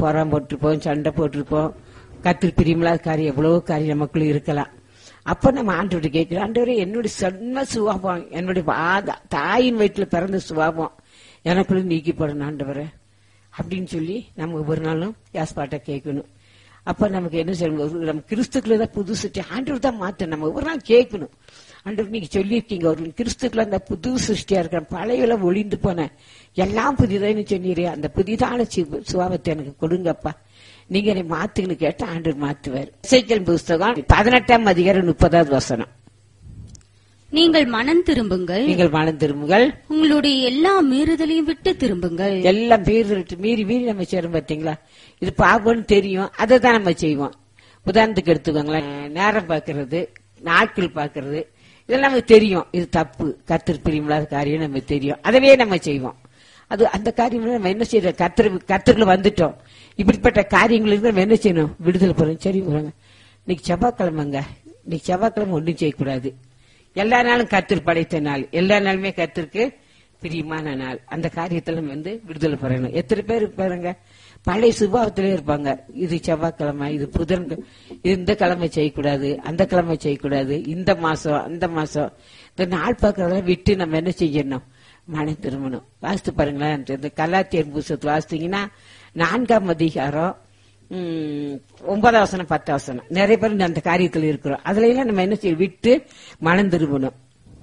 போராம போட்டிருப்போம் சண்டை போட்டிருப்போம் கத்திரி பிரியமில்லாத காரியம் எவ்வளவோ காரியம் நமக்குள்ள இருக்கலாம் அப்ப நம்ம ஆண்டவர்கிட்ட கேட்கிறோம் ஆண்டவரே என்னுடைய சொன்ன சுவாபம் என்னுடைய வா- தாயின் வயிற்றுல பிறந்த சுவாபம் எனக்குள்ள நீக்கிப்படணும் ஆண்டவரே அப்படின்னு சொல்லி நம்ம ஒவ்வொரு நாளும் யாஸ்பாட்ட கேட்கணும் அப்ப நமக்கு என்ன செய்யணும் ஒரு- நம்ம கிறிஸ்துக்குள்ள தான் புது சிருஷ்டி ஆண்டவர் தான் மாத்த நம்ம ஒவ்வொரு நாள் கேட்கணும் ஆண்டவர் நீங்க சொல்லியிருக்கீங்க ஒரு கிறிஸ்துக்குள்ள அந்த புது சிருஷ்டியா இருக்கிற பழையல ஒளிந்து போன எல்லாம் புதிதான்னு சொன்னீரே அந்த புதிதான சி- சுபாவத்தை எனக்கு கொடுங்கப்பா நீங்க என்னை மாத்துங்கன்னு கேட்டா ஆண்டவர் மாத்துவார் இசைக்கல் புஸ்தகம் பதினெட்டாம் அதிகாரம் முப்பதாவது வசனம் நீங்கள் மனம் திரும்புங்கள் நீங்கள் மனம் திரும்புங்கள் உங்களுடைய எல்லா மீறுதலையும் விட்டு திரும்புங்கள் எல்லாம் மீறி மீறி மீறி நம்ம செய்யறோம் பாத்தீங்களா இது பாவம்னு தெரியும் அதை தான் நம்ம செய்வோம் உதாரணத்துக்கு எடுத்துக்கோங்களேன் நேரம் பார்க்கறது நாட்கள் பார்க்கறது இதெல்லாம் நமக்கு தெரியும் இது தப்பு கத்தர் பிரியமில்லாத காரியம் நமக்கு தெரியும் அதவே நம்ம செய்வோம் அது அந்த காரியம் நம்ம என்ன செய்யறோம் கத்தர் கத்தர்ல வந்துட்டோம் இப்படிப்பட்ட காரியங்களுக்கு நம்ம என்ன செய்யணும் விடுதலை போறோம் சரி போறாங்க இன்னைக்கு செவ்வாய்க்கிழமைங்க இன்னைக்கு செவ்வாய்க்கிழமை ஒன்றும் செய்யக்கூடாது எல்லா நாளும் கத்தர் படைத்த நாள் எல்லா நாளுமே கத்திற்கு பிரியமான நாள் அந்த காரியத்துல நம்ம வந்து விடுதலை பெறணும் எத்தனை பேர் பாருங்க பழைய சுபாவத்திலே இருப்பாங்க இது செவ்வாய்க்கிழமை இது புதன் இது இந்த கிழமை செய்யக்கூடாது அந்த கிழமை செய்யக்கூடாது இந்த மாசம் அந்த மாசம் இந்த நாள் பார்க்கறதெல்லாம் விட்டு நம்ம என்ன செய்யணும் மனம் திரும்பணும் வாசித்து பாருங்களேன் இந்த கலாத்தியர் புஸ்தகத்தை வாசித்தீங்கன்னா நான்காம் அதிகாரம் உம், ஒன்பதாம் வசனம் பத்தாம் வசனம் நிறைய பேர் இந்த அந்த காரியத்தில் இருக்கிறோம் அதுல எல்லாம் நம்ம என்ன செய்ய விட்டு மனம் திரும்பணும்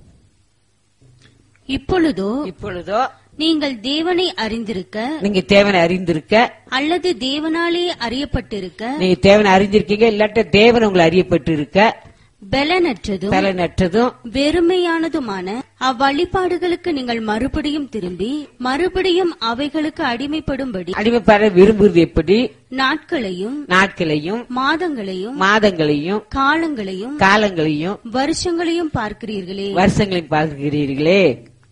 இப்பொழுதோ இப்பொழுதோ நீங்கள் தேவனை அறிந்திருக்க நீங்க தேவனை அறிந்திருக்க அல்லது தேவனாலே அறியப்பட்டிருக்க நீங்க தேவனை அறிஞ்சிருக்கீங்க இல்லாட்ட தேவன் உங்களை அறியப்பட்டு இருக்க பலனற்றதும் பலனற்றதும் வெறுமையானதுமான அவ்வழிபாடுகளுக்கு நீங்கள் மறுபடியும் திரும்பி மறுபடியும் அவைகளுக்கு அடிமைப்படும்படி அடிமைப்பட விரும்புவது எப்படி நாட்களையும் நாட்களையும் மாதங்களையும் மாதங்களையும் காலங்களையும் காலங்களையும் வருஷங்களையும் பார்க்கிறீர்களே வருஷங்களையும் பார்க்கிறீர்களே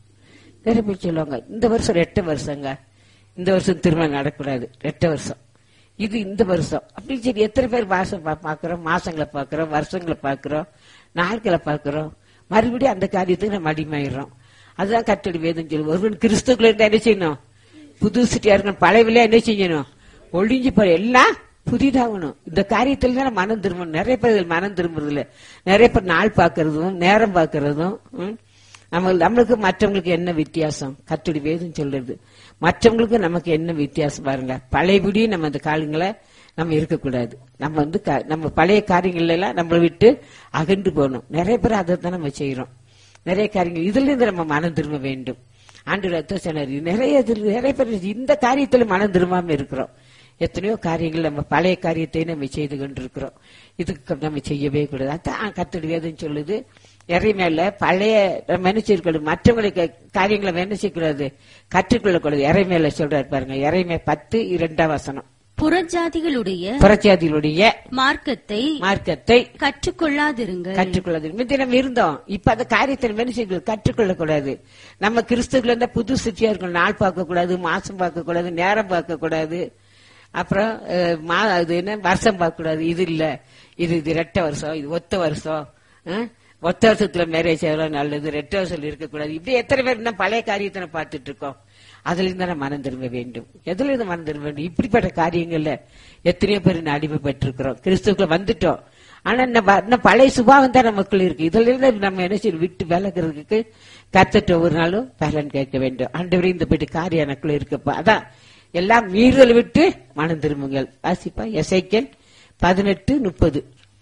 நிறைய பேர் சொல்லுவாங்க இந்த வருஷம் ரெட்ட வருஷங்க இந்த வருஷம் திருமணம் நடக்கூடாது ரெட்ட வருஷம் இது இந்த வருஷம் அப்படின்னு சரி எத்தனை பேர் மாசம் பா- பாக்குறோம் மாசங்களை பாக்குறோம் வருஷங்களை பாக்குறோம் நாட்களை பாக்குறோம் மறுபடியும் அந்த காரியத்துக்கு நம்ம அடிமையிடுறோம் அதுதான் கத்தடி வேதம் சொல்லு ஒருவன் கிறிஸ்துக்குள்ள இருந்தா என்ன செய்யணும் புது சிட்டியா இருக்கணும் பழையவில என்ன செய்யணும் ஒளிஞ்சு போற எல்லாம் புதிதாகணும் இந்த காரியத்துல தான் மனம் திரும்பணும் நிறைய பேர் இதுல மனம் திரும்புறது இல்ல நிறைய பேர் நாள் பாக்குறதும் நேரம் பாக்குறதும் ம், நம்ம நம்மளுக்கு மற்றவங்களுக்கு என்ன வித்தியாசம் கத்துடி வேதம் சொல்றது மற்றவங்களுக்கு நமக்கு என்ன வித்தியாசம் பாருங்க பழையபடி நம்ம அந்த காலங்களை நம்ம இருக்கக்கூடாது நம்ம வந்து க- நம்ம பழைய காரியங்கள் எல்லாம் நம்மளை விட்டு அகன்று போகணும் நிறைய பேர் அதை தான் நம்ம செய்யறோம் நிறைய காரியங்கள் இதுல இருந்து நம்ம மனம் திரும்ப வேண்டும் ஆண்டு ரத்த சொன்னார் நிறைய இதுல- நிறைய பேர் இந்த காரியத்துல மனம் திரும்பாம இருக்கிறோம் எத்தனையோ காரியங்கள் நம்ம பழைய காரியத்தை நம்ம செய்து கொண்டிருக்கிறோம் இதுக்கு நம்ம செய்யவே கூடாது அதான் கத்தடி வேதம் சொல்லுது இறைமையில பழைய நம்ம என்ன செய்யக்கூடாது மற்றவங்களுக்கு காரியங்களை நம்ம என்ன செய்யக்கூடாது கற்றுக்கொள்ளக்கூடாது இறைமையில சொல்றாரு பாருங்க இறைமை பத்து இரண்டாம் வசனம் புறஜாதிகளுடைய புரட்சியாதிகளுடைய மார்க்கத்தை மார்க்கத்தை கற்றுக்கொள்ளாதிருங்கள் கற்றுக்கொள்ளாது முந்தி நம்ம இருந்தோம் இப்ப அந்த காரியத்தை நம்ம என்ன செய்யக்கூடாது கற்றுக்கொள்ளக்கூடாது நம்ம கிறிஸ்துக்குள்ள இருந்தா புது சிட்டியா இருக்கணும் நாள் பார்க்க கூடாது மாசம் பார்க்க கூடாது நேரம் பார்க்க கூடாது அப்புறம் அஹ், மா அது என்ன வருஷம் பார்க்க கூடாது இது இல்ல இது இது ரெட்ட வருஷம் இது ஒத்த வருஷம் அஹ், ஒத்த வருஷத்துல மேரேஜ் ஆகலாம் நல்லது ரெட்ட வருஷம் இருக்கக்கூடாது இப்படி எத்தனை பேர் இன்னும் பழைய காரியத்தை நம்ம பார்த்துட்டு இருக்கோம் அதுல இருந்து நம்ம மனம் திரும்ப வேண்டும் எதுல இருந்து மனம் திரும்ப வேண்டும் இப்படிப்பட்ட காரியங்கள்ல எத்தனையோ பேர் இன்னும் அடிமைப்பட்டிருக்கிறோம் கிறிஸ்துக்குள்ள வந்துட்டோம் ஆனா நம்ம இன்னும் பழைய சுபாவம் தான் நமக்குள்ள இருக்கு இதுல இருந்து நம்ம என்ன செய்யணும் விட்டு விலகிறதுக்கு கத்துட்டு ஒவ்வொரு நாளும் பலன் கேட்க வேண்டும் ஆண்டவரே இந்த போயிட்டு காரியம் எனக்குள்ள இருக்குப்பா அதான் எல்லாம் மீறுதல் விட்டு மனம் திரும்புங்கள் வாசிப்பா எசைக்கல் பதினெட்டு முப்பது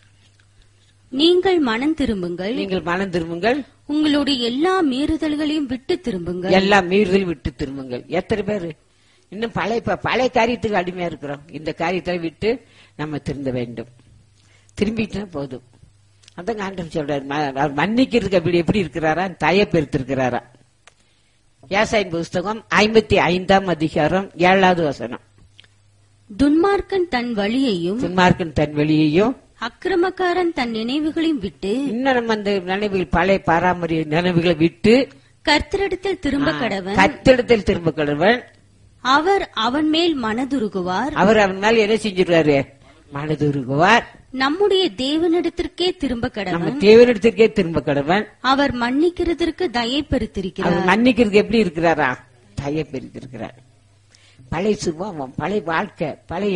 நீங்கள் மனம் திரும்புங்கள் நீங்கள் மனம் திரும்புங்கள் உங்களுடைய எல்லா மீறுதல்களையும் விட்டு திரும்புங்கள் எல்லாம் மீறுதல் விட்டு திரும்புங்கள் எத்தனை பேரு இன்னும் பழைய ப- பழைய காரியத்துக்கு அடிமையா இருக்கிறோம் இந்த காரியத்தை விட்டு நம்ம திருந்த வேண்டும் திரும்பிட்டா போதும் அதான் ஆண்டவர் சொல்றாரு ம- அவர் மன்னிக்கிறதுக்கு அப்படி எப்படி இருக்கிறாரா தய பெருத்திருக்கிறாரா ஏசாயின் புஸ்தகம் ஐம்பத்தி ஐந்தாம் அதிகாரம் ஏழாவது வசனம் துன்மார்க்கன் தன் வழியையும் துன்மார்க்கன் தன் வெளியையும் அக்கிரமக்காரன் தன் நினைவுகளையும் விட்டு இன்னும் நம்ம அந்த நினைவுகள் பழைய பாரம்பரிய நினைவுகளை விட்டு கர்த்தரிடத்தில் திரும்ப கடவன் கத்திடத்தில் திரும்ப கடவன் அவர் அவன் மேல் மனதுருகுவார் அவர் அவன் மேல என்ன செஞ்சிருவாரு மனதுருகுவார் நம்முடைய தேவனிடத்திற்கே திரும்ப நம்ம கடவன் தேவனிடத்திற்கே திரும்ப கடவன் அவர் மன்னிக்கிறதற்கு தயை பெருத்திருக்கிறார் அவர் மன்னிக்கிறதுக்கு எப்படி இருக்கிறாரா தய பெருத்திருக்கிறார் பழைய சுபாவம் பழைய வாழ்க்கை பழைய